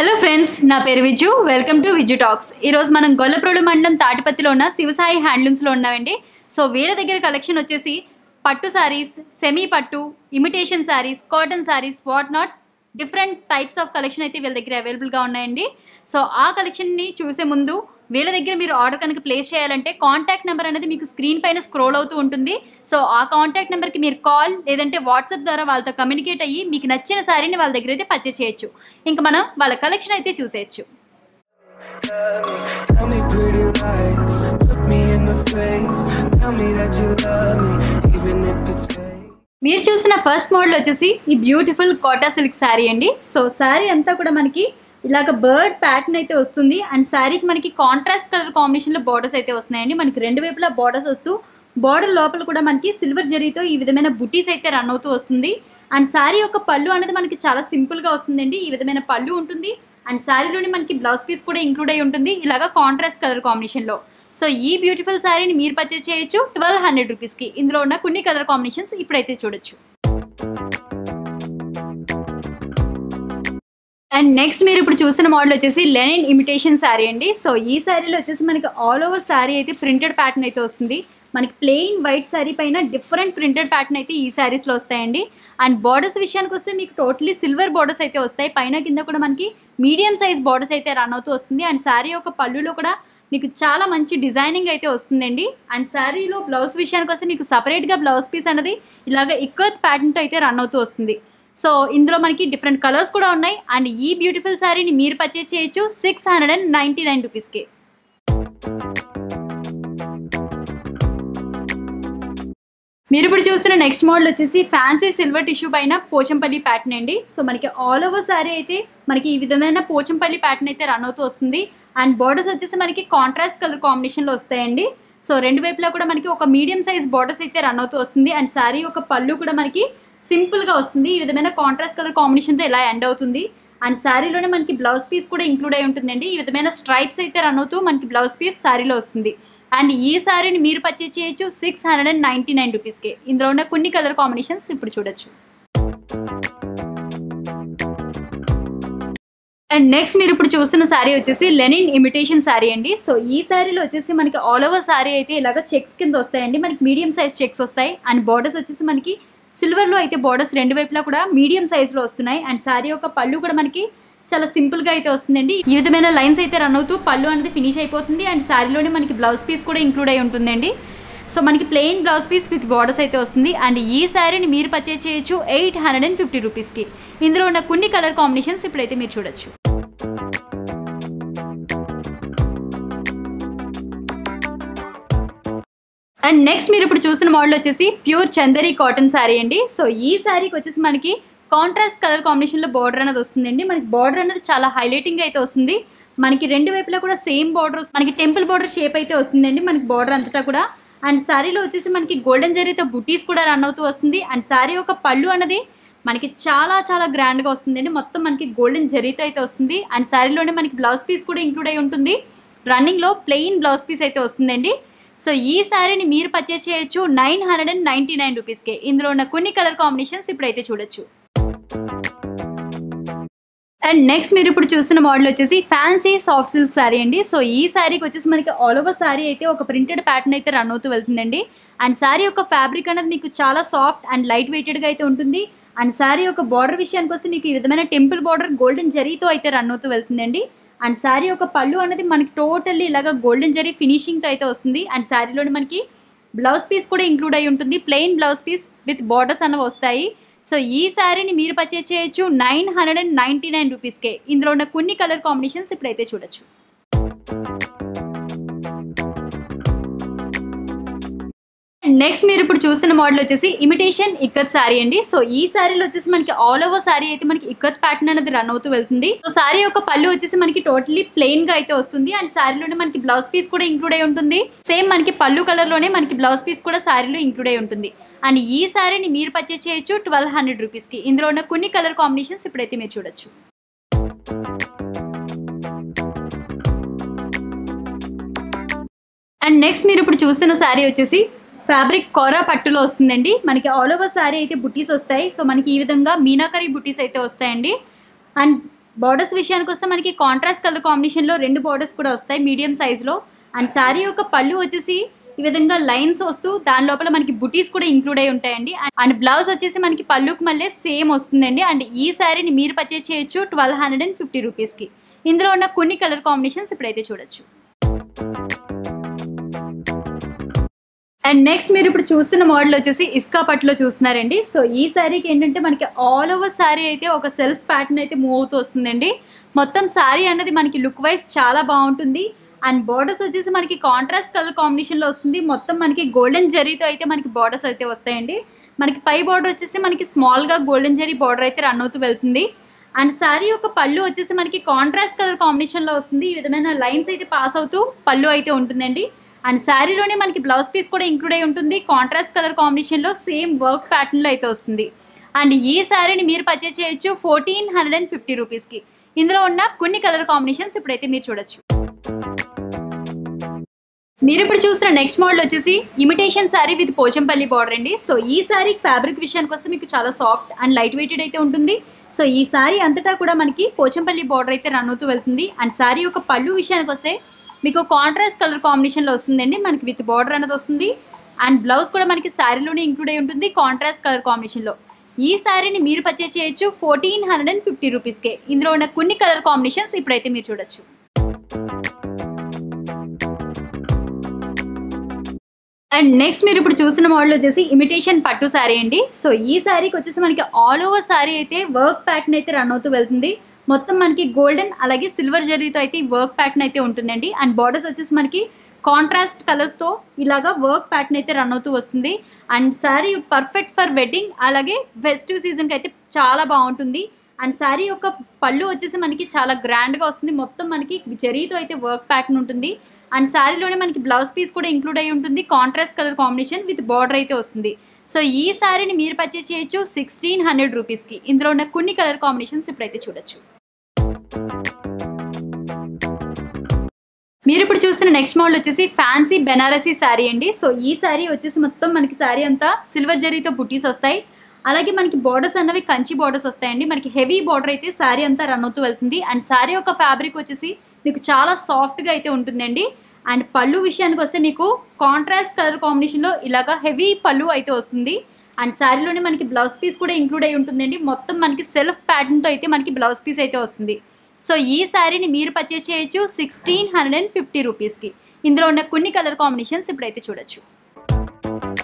Hello friends నా పేరు Viju welcome to Viju talks ఈరోజు మనం గొల్లప్రోలు మండలం తాటిపత్తిలో ఉన్న శివసాయి హ్యాండ్లూమ్స్లో ఉన్నామండి సో వీళ్ళ దగ్గర కలెక్షన్ వచ్చేసి పట్టు శారీస్ సెమీ పట్టు imitation sarees cotton sarees what not different types of collection అయితే వీళ్ళ దగ్గర అవైలబుల్గా ఉన్నాయండి సో ఆ కలెక్షన్ని చూసే ముందు వీళ్ళ దగ్గర మీరు ఆర్డర్ కనుక ప్లేస్ చేయాలంటే కాంటాక్ట్ నెంబర్ అనేది మీకు స్క్రీన్ పైన స్క్రోల్ అవుతూ ఉంటుంది సో ఆ కాంటాక్ట్ నెంబర్కి మీరు కాల్ లేదంటే వాట్సాప్ ద్వారా వాళ్ళతో కమ్యూనికేట్ అయ్యి మీకు నచ్చిన శారీని వాళ్ళ దగ్గర అయితే పర్చేస్ చేయొచ్చు ఇంకా మనం వాళ్ళ కలెక్షన్ అయితే చూసేయచ్చు Tell me pretty lies, look me in the face. Tell me that you love me, even if it's fake. మీరు చూసిన ఫస్ట్ మోడల్ వచ్చేసి ఈ బ్యూటిఫుల్ కోటా సిల్క్ శారీ అండి సో శారీ అంతా కూడా మనకి ఇలాగ బర్డ్ ప్యాటర్న్ అయితే వస్తుంది అండ్ శారీకి మనకి కాంట్రాస్ట్ కలర్ కాంబినేషన్లో బార్డర్స్ అయితే వస్తున్నాయండి మనకి రెండు వైపులా బార్డర్స్ వస్తూ బార్డర్ లోపల కూడా మనకి సిల్వర్ జరీతో ఈ విధమైన బుటీస్ అయితే రన్ అవుతూ వస్తుంది అండ్ శారీ యొక్క పళ్ళు అనేది మనకి చాలా సింపుల్గా వస్తుందండి ఈ విధమైన పళ్ళు ఉంటుంది అండ్ శారీలోని మనకి బ్లౌజ్ పీస్ కూడా ఇంక్లూడ్ అయి ఉంటుంది ఇలాగా కాంట్రాస్ట్ కలర్ కాంబినేషన్లో సో ఈ బ్యూటిఫుల్ శారీని మీరు పర్చేస్ చేయొచ్చు ట్వెల్వ్ హండ్రెడ్ రూపీస్కి ఇందులో ఉన్న కొన్ని కలర్ కాంబినేషన్స్ ఇప్పుడైతే చూడొచ్చు అండ్ నెక్స్ట్ మీరు ఇప్పుడు చూస్తున్న మోడల్ వచ్చేసి లెనిన్ ఇమిటేషన్ శారీ అండి సో ఈ శారీలో వచ్చేసి మనకి ఆల్ ఓవర్ శారీ అయితే ప్రింటెడ్ ప్యాటర్న్ అయితే వస్తుంది మనకి ప్లెయిన్ వైట్ శారీ పైన డిఫరెంట్ ప్రింటెడ్ ప్యాటర్న్ అయితే ఈ శారీస్లో వస్తాయండి అండ్ బార్డర్స్ విషయానికి వస్తే మీకు టోటలీ సిల్వర్ బార్డర్స్ అయితే వస్తాయి పైన కింద కూడా మనకి మీడియం సైజ్ బార్డర్స్ అయితే రన్ అవుతూ వస్తుంది అండ్ శారీ యొక్క పళ్ళులో కూడా మీకు చాలా మంచి డిజైనింగ్ అయితే వస్తుందండి అండ్ శారీలో బ్లౌజ్ విషయానికి వస్తే మీకు సపరేట్గా బ్లౌజ్ పీస్ అనేది ఇలాగ ఇక్కత్ ప్యాటర్న్తో అయితే రన్ అవుతూ వస్తుంది సో ఇందులో మనకి డిఫరెంట్ కలర్స్ కూడా ఉన్నాయి అండ్ ఈ బ్యూటిఫుల్ శారీని మీరు పర్చేస్ చేయొచ్చు six hundred and ninety nine రూపీస్కి మీరు ఇప్పుడు చూస్తున్న నెక్స్ట్ మోడల్ వచ్చేసి ఫ్యాన్సీ సిల్వర్ టిష్యూ పైన పోచంపల్లి ప్యాటర్న్ అండి సో మనకి ఆల్ ఓవర్ సారీ అయితే మనకి ఈ విధమైన పోచంపల్లి ప్యాటర్న్ అయితే రన్ అవుతూ వస్తుంది అండ్ బార్డర్స్ వచ్చేసి మనకి కాంట్రాస్ట్ కలర్ కాంబినేషన్లో వస్తాయండి సో రెండు వైపులా కూడా మనకి ఒక మీడియం సైజ్ బార్డర్స్ అయితే రన్ అవుతూ వస్తుంది అండ్ శారీ ఒక పళ్ళు కూడా మనకి సింపుల్గా వస్తుంది ఈ విధమైన కాంట్రాస్ట్ కలర్ కాంబినేషన్తో ఇలా ఎండ్ అవుతుంది అండ్ శారీలోనే మనకి బ్లౌజ్ పీస్ కూడా ఇంక్లూడ్ అయి ఉంటుందండి ఈ విధమైన స్ట్రైప్స్ అయితే రన్ అవుతూ మనకి బ్లౌజ్ పీస్ శారీలో వస్తుంది అండ్ ఈ శారీని మీరు పర్చేస్ చేయొచ్చు six hundred and ninety nine రూపీస్కి ఇందులో ఉన్న కొన్ని కలర్ కాంబినేషన్స్ ఇప్పుడు చూడొచ్చు అండ్ నెక్స్ట్ మీరు ఇప్పుడు చూస్తున్న శారీ వచ్చేసి లెనిన్ ఇమిటేషన్ శారీ అండి సో ఈ శారీలో వచ్చేసి మనకి ఆల్ ఓవర్ శారీ అయితే ఇలాగ చెక్స్ కింద వస్తాయండి మనకి మీడియం సైజ్ చెక్స్ వస్తాయి అండ్ బార్డర్స్ వచ్చేసి మనకి సిల్వర్లో అయితే బార్డర్స్ రెండు వైపులా కూడా మీడియం సైజ్లో వస్తున్నాయి అండ్ శారీ యొక్క పళ్ళు కూడా మనకి చాలా సింపుల్గా అయితే వస్తుందండి ఈ విధమైన లైన్స్ అయితే రన్ అవుతూ పళ్ళు అనేది ఫినిష్ అయిపోతుంది అండ్ శారీలోనే మనకి బ్లౌజ్ పీస్ కూడా ఇంక్లూడ్ అయి ఉంటుందండి సో మనకి plain blouse piece with borders అయితే వస్తుంది అండ్ ఈ శారీని మీరు పర్చేస్ చేయొచ్చు ఎయిట్ హండ్రెడ్ అండ్ ఫిఫ్టీ రూపీస్కి ఇందులో ఉన్న కొన్ని కలర్ కాంబినేషన్స్ ఇప్పుడైతే మీరు చూడొచ్చు అండ్ నెక్స్ట్ మీరు ఇప్పుడు చూస్తున్న మోడల్ వచ్చేసి ప్యూర్ చందరి కాటన్ శారీ అండి సో ఈ శారీకి వచ్చేసి మనకి కాంట్రాస్ట్ కలర్ కాంబినేషన్లో బార్డర్ అనేది వస్తుందండి మనకి బార్డర్ అనేది చాలా హైలైటింగ్ అయితే వస్తుంది మనకి రెండు వైపులా కూడా సేమ్ బార్డర్ మనకి టెంపుల్ బార్డర్ షేప్ అయితే వస్తుందండి మనకి బార్డర్ అంతటా కూడా అండ్ శారీలో వచ్చేసి మనకి గోల్డెన్ జరీతో బుటీస్ కూడా రన్ అవుతూ వస్తుంది అండ్ శారీ యొక్క పళ్ళు అనేది మనకి చాలా చాలా గ్రాండ్గా వస్తుందండి మొత్తం మనకి గోల్డెన్ జరీతో అయితే వస్తుంది అండ్ శారీలోనే మనకి బ్లౌజ్ పీస్ కూడా ఇంక్లూడ్ అయి ఉంటుంది రన్నింగ్లో ప్లెయిన్ బ్లౌజ్ పీస్ అయితే వస్తుందండి సో ఈ శారీని మీరు పర్చేస్ చేయొచ్చు nine hundred and ninety nine రూపీస్కే ఇందులో ఉన్న కొన్ని కలర్ కాంబినేషన్స్ ఇప్పుడైతే చూడొచ్చు అండ్ నెక్స్ట్ మీరు ఇప్పుడు చూస్తున్న మోడల్ వచ్చేసి ఫ్యాన్సీ సాఫ్ట్ సిల్క్ శారీ అండి సో ఈ శారీకి వచ్చేసి మనకి ఆల్ ఓవర్ శారీ అయితే ఒక ప్రింటెడ్ ప్యాటర్న్ అయితే రన్ అవుతూ వెళ్తుందండి అండ్ శారీ యొక్క ఫ్యాబ్రిక్ అనేది మీకు చాలా సాఫ్ట్ అండ్ లైట్ వెయిటెడ్గా అయితే ఉంటుంది అండ్ శారీ యొక్క బార్డర్ విషయానికి వస్తే మీకు ఈ విధమైన టెంపుల్ బార్డర్ గోల్డెన్ జరీతో అయితే రన్ అవుతూ వెళ్తుందండి అండ్ శారీ యొక్క పళ్ళు అనేది మనకి టోటల్లీ ఇలాగ గోల్డెన్ జరీ ఫినిషింగ్తో అయితే వస్తుంది అండ్ శారీలోని మనకి బ్లౌజ్ పీస్ కూడా ఇంక్లూడ్ అయి ఉంటుంది plain blouse piece with borders అనేవి వస్తాయి సో ఈ శారీని మీరు పర్చేస్ చేయొచ్చు nine hundred and ninety nine రూపీస్కే ఇందులో ఉన్న కొన్ని కలర్ కాంబినేషన్స్ ఇప్పుడైతే చూడొచ్చు నెక్స్ట్ మీరు ఇప్పుడు చూస్తున్న మోడల్ వచ్చేసి ఇమిటేషన్ ఇక్కత్ శారీ అండి సో ఈ శారీలో వచ్చేసి మనకి ఆల్ ఓవర్ శారీ అయితే మనకి ఇక్కత్ ప్యాటర్న్ అనేది రన్ అవుతూ వెళ్తుంది సో శారీ యొక్క పళ్ళు వచ్చేసి మనకి టోటలీ ప్లెయిన్ గా అయితే వస్తుంది అండ్ శారీలోనే మనకి బ్లౌజ్ పీస్ కూడా ఇంక్లూడ్ అయి ఉంటుంది సేమ్ మనకి పళ్ళు కలర్ లోనే మనకి బ్లౌజ్ పీస్ కూడా శారీలో ఇంక్లూడ్ అయి ఉంటుంది అండ్ ఈ శారీని మీరు పర్చేస్ చేయొచ్చు ట్వెల్వ్ హండ్రెడ్ రూపీస్ కి ఇందులో ఉన్న కొన్ని కలర్ కాంబినేషన్స్ ఇప్పుడైతే మీరు చూడొచ్చు అండ్ నెక్స్ట్ మీరు ఇప్పుడు చూస్తున్న శారీ వచ్చేసి ఫ్యాబ్రిక్ కోరా పట్టులో వస్తుందండి మనకి ఆల్ ఓవర్ శారీ అయితే బుటీస్ వస్తాయి సో మనకి ఈ విధంగా మీనాకరీ బుటీస్ అయితే వస్తాయండి అండ్ బార్డర్స్ విషయానికి వస్తే మనకి కాంట్రాస్ట్ కలర్ కాంబినేషన్లో రెండు బార్డర్స్ కూడా వస్తాయి మీడియం సైజ్లో అండ్ శారీ యొక్క పళ్ళు వచ్చేసి ఈ విధంగా లైన్స్ వస్తూ దాని లోపల మనకి బుటీస్ కూడా ఇంక్లూడ్ అయి ఉంటాయండి అండ్ బ్లౌజ్ వచ్చేసి మనకి పళ్ళుకి మళ్ళీ సేమ్ వస్తుందండి అండ్ ఈ శారీని మీరు పర్చేస్ చేయొచ్చు ట్వెల్వ్ హండ్రెడ్ అండ్ ఫిఫ్టీ రూపీస్కి ఇందులో ఉన్న కొన్ని కలర్ కాంబినేషన్స్ ఇప్పుడైతే చూడొచ్చు అండ్ నెక్స్ట్ మీరు ఇప్పుడు చూస్తున్న మోడల్ వచ్చేసి ఇస్కా పట్టులో చూస్తున్నారండి సో ఈ శారీకి ఏంటంటే మనకి ఆల్ ఓవర్ శారీ అయితే ఒక సెల్ఫ్ ప్యాటర్న్ అయితే మూవ్ అవుతూ వస్తుందండి మొత్తం శారీ అన్నది మనకి లుక్ వైజ్ చాలా బాగుంటుంది అండ్ బార్డర్స్ వచ్చేసి మనకి కాంట్రాస్ట్ కలర్ కాంబినేషన్లో వస్తుంది మొత్తం మనకి గోల్డెన్ జరీతో అయితే మనకి బార్డర్స్ అయితే వస్తాయండి మనకి పై బార్డర్ వచ్చేసి మనకి స్మాల్గా గోల్డెన్ జరీ బార్డర్ అయితే రన్ అవుతూ వెళ్తుంది అండ్ శారీ యొక్క పళ్ళు వచ్చేసి మనకి కాంట్రాస్ట్ కలర్ కాంబినేషన్లో వస్తుంది ఈ విధమైన లైన్స్ అయితే పాస్ అవుతూ పళ్ళు అయితే ఉంటుందండి అండ్ శారీలోనే మనకి బ్లౌజ్ పీస్ కూడా ఇంక్లూడ్ అయి ఉంటుంది కాంట్రాస్ట్ కలర్ కాంబినేషన్లో సేమ్ వర్క్ ప్యాటర్న్లో అయితే వస్తుంది అండ్ ఈ శారీని మీరు పర్చేస్ చేయొచ్చు ఫోర్టీన్ హండ్రెడ్ అండ్ ఫిఫ్టీ రూపీస్కి ఇందులో ఉన్న కొన్ని కలర్ కాంబినేషన్స్ ఇప్పుడైతే మీరు చూడొచ్చు మీరు ఇప్పుడు చూస్తున్న నెక్స్ట్ మోడల్ వచ్చేసి imitation sari with Pochampally border అండి సో ఈ శారీ ఫ్యాబ్రిక్ విషయానికి వస్తే మీకు చాలా సాఫ్ట్ అండ్ లైట్ వెయిటెడ్ అయితే ఉంటుంది సో ఈ శారీ అంతటా కూడా మనకి పోచంపల్లి బార్డర్ అయితే రన్ అవుతూ వెళ్తుంది అండ్ శారీ యొక్క పళ్ళు విషయానికి వస్తే మీకు కాంట్రాస్ట్ కలర్ కాంబినేషన్లో వస్తుందండి మనకి విత్ బార్డర్ అనేది వస్తుంది అండ్ బ్లౌజ్ కూడా మనకి శారీలోనే ఇంక్లూడ్ అయి ఉంటుంది కాంట్రాస్ట్ కలర్ కాంబినేషన్లో ఈ శారీని మీరు పర్చేస్ చేయొచ్చు ఫోర్టీన్ హండ్రెడ్ అండ్ ఫిఫ్టీ రూపీస్కే ఇందులో ఉన్న కొన్ని కలర్ కాంబినేషన్స్ ఇప్పుడైతే మీరు చూడొచ్చు అండ్ నెక్స్ట్ మీరు ఇప్పుడు చూస్తున్న మోడల్ వచ్చేసి ఇమిటేషన్ పట్టు శారీ అండి సో ఈ శారీకి వచ్చేసి మనకి ఆల్ ఓవర్ శారీ అయితే వర్క్ ప్యాటర్న్ అయితే రన్ అవుతూ వెళ్తుంది మొత్తం మనకి గోల్డెన్ అలాగే సిల్వర్ జరీతో అయితే ఈ వర్క్ ప్యాటర్న్ అయితే ఉంటుందండి అండ్ బార్డర్స్ వచ్చేసి మనకి కాంట్రాస్ట్ కలర్స్తో ఇలాగా వర్క్ ప్యాటర్న్ అయితే రన్ అవుతూ వస్తుంది and sari perfect for wedding అలాగే ఫెస్టివ్ సీజన్కి అయితే చాలా బాగుంటుంది అండ్ శారీ యొక్క పళ్ళు వచ్చేసి మనకి చాలా గ్రాండ్గా వస్తుంది మొత్తం మనకి జరీతో అయితే వర్క్ ప్యాటర్న్ ఉంటుంది అండ్ శారీలోనే మనకి బ్లౌజ్ పీస్ కూడా ఇంక్లూడ్ అయి ఉంటుంది contrast colour combination with border అయితే వస్తుంది సో ఈ శారీని మీరు పర్చేస్ చేయొచ్చు సిక్స్టీన్ హండ్రెడ్ రూపీస్కి ఇందులో ఉన్న కొన్ని కలర్ కాంబినేషన్స్ ఇప్పుడైతే చూడొచ్చు మీరు ఇప్పుడు చూస్తున్న నెక్స్ట్ మోడల్ వచ్చేసి ఫ్యాన్సీ బెనారసీ శారీ అండి సో ఈ శారీ వచ్చేసి మొత్తం మనకి శారీ అంతా సిల్వర్ జరీతో బుట్టీస్ వస్తాయి అలాగే మనకి బార్డర్స్ అన్నవి కంచి బార్డర్స్ వస్తాయండి మనకి హెవీ బార్డర్ అయితే శారీ అంతా రన్ అవుతూ వెళ్తుంది అండ్ శారీ యొక్క ఫ్యాబ్రిక్ వచ్చేసి మీకు చాలా సాఫ్ట్గా అయితే ఉంటుందండి అండ్ పళ్ళు విషయానికి వస్తే మీకు కాంట్రాస్ట్ కలర్ కాంబినేషన్లో ఇలాగా హెవీ పళ్ళు అయితే వస్తుంది అండ్ శారీలోనే మనకి బ్లౌజ్ పీస్ కూడా ఇంక్లూడ్ అయి ఉంటుందండి మొత్తం మనకి సెల్ఫ్ ప్యాటర్న్తో అయితే మనకి బ్లౌజ్ పీస్ అయితే వస్తుంది సో ఈ శారీని మీరు పర్చేస్ చేయొచ్చు సిక్స్టీన్ హండ్రెడ్ అండ్ ఫిఫ్టీ రూపీస్కి ఇందులో ఉన్న కొన్ని కలర్ కాంబినేషన్స్ ఇప్పుడైతే చూడొచ్చు